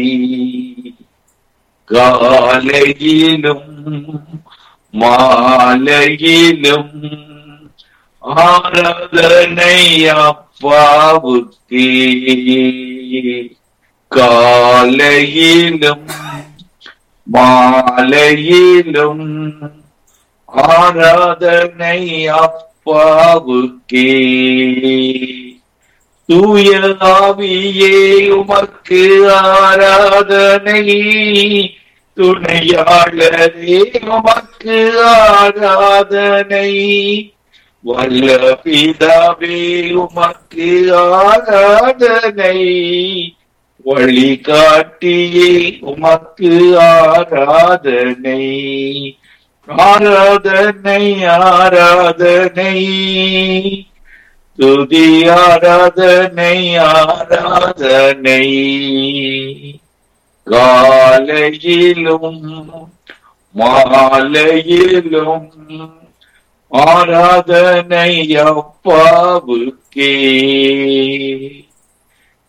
காலையிலும் மாலையிலும் ஆராதனை அப்பாவுக்கே காலையிலும் மாலையிலும் ஆராதனை அப்பாவுக்கே தூய ஆவியே உமக்கு ஆராதனை துணையாளரே உமக்கு ஆராதனை வல்ல பிதாவே உமக்கு ஆராதனை வழிகாட்டியே உமக்கு ஆராதனை ஆராதனை ஆராதனை துதி ஆராதனை ஆராதனை காலையிலும் மாலையிலும் ஆராதனை அப்பாவுக்கே